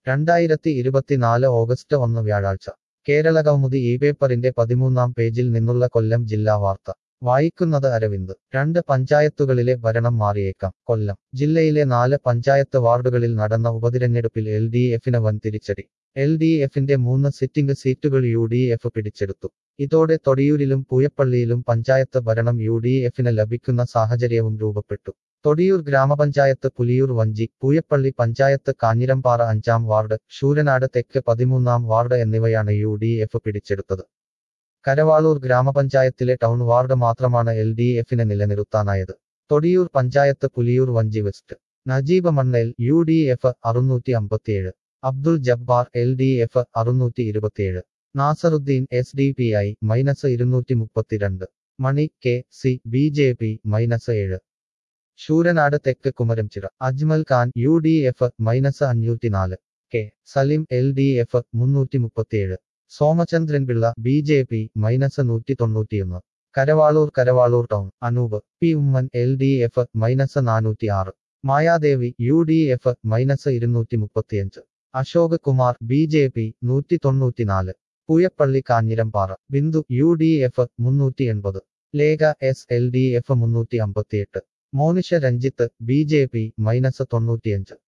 രണ്ടായിരത്തി ഇരുപത്തിനാല് ഓഗസ്റ്റ് ഒന്ന് വ്യാഴാഴ്ച കേരള കൗമുദി ഈ പേപ്പറിന്റെ പതിമൂന്നാം പേജിൽ നിന്നുള്ള കൊല്ലം ജില്ലാ വാർത്ത വായിക്കുന്നത് അരവിന്ദ് രണ്ട് പഞ്ചായത്തുകളിലെ ഭരണം മാറിയേക്കാം കൊല്ലം ജില്ലയിലെ നാല് പഞ്ചായത്ത് വാർഡുകളിൽ നടന്ന ഉപതിരഞ്ഞെടുപ്പിൽ എൽ ഡി എഫിന് വൻ തിരിച്ചടി എൽ ഡി എഫിന്റെ മൂന്ന് സിറ്റിംഗ് സീറ്റുകൾ യു ഡി എഫ് പിടിച്ചെടുത്തു ഇതോടെ തൊടിയൂരിലും പൂയപ്പള്ളിയിലും പഞ്ചായത്ത് ഭരണം യു ഡി എഫിന് ലഭിക്കുന്ന സാഹചര്യവും രൂപപ്പെട്ടു തൊടിയൂർ ഗ്രാമപഞ്ചായത്ത് പുലിയൂർ വഞ്ചി പൂയപ്പള്ളി പഞ്ചായത്ത് കാഞ്ഞിരംപാറ അഞ്ചാം വാർഡ് ശൂരനാട് തെക്ക് പതിമൂന്നാം വാർഡ് എന്നിവയാണ് യു ഡി എഫ് പിടിച്ചെടുത്തത് കരവാളൂർ ഗ്രാമപഞ്ചായത്തിലെ ടൗൺ വാർഡ് മാത്രമാണ് എൽ ഡി എഫിന് നിലനിർത്താനായത് Thodiyoor panchayat Puliyoor Vanchi west Najeeb Mannel U D F അറുന്നൂറ്റി അമ്പത്തിയേഴ് Abdul Jabbar L D F അറുന്നൂറ്റി ഇരുപത്തിയേഴ് Nasaruddin S D P I minus ഇരുന്നൂറ്റി മുപ്പത്തിരണ്ട് Mani K C B J P minus ഏഴ് ശൂരനാട് തെക്ക് Kumaramchira Ajmal Khan U D F minus അഞ്ഞൂറ്റിനാല് K Salim L D F മുന്നൂറ്റി മുപ്പത്തിയേഴ് Somachandran Pillai B J P minus നൂറ്റി തൊണ്ണൂറ്റിയൊന്ന് Karavalur Karavalur town Anoop P Oommen L D F minus നാനൂറ്റി ആറ് Mayadevi U D F minus ഇരുന്നൂറ്റി മുപ്പത്തിയഞ്ച് Ashok Kumar B J P നൂറ്റി തൊണ്ണൂറ്റിനാല് Pooyappally Kanjirampara Bindu U D F മുന്നൂറ്റി എൺപത് Lekha S L D F മുന്നൂറ്റി അമ്പത്തിയെട്ട് Monisha Ranjith B J P minus തൊണ്ണൂറ്റിയഞ്ച്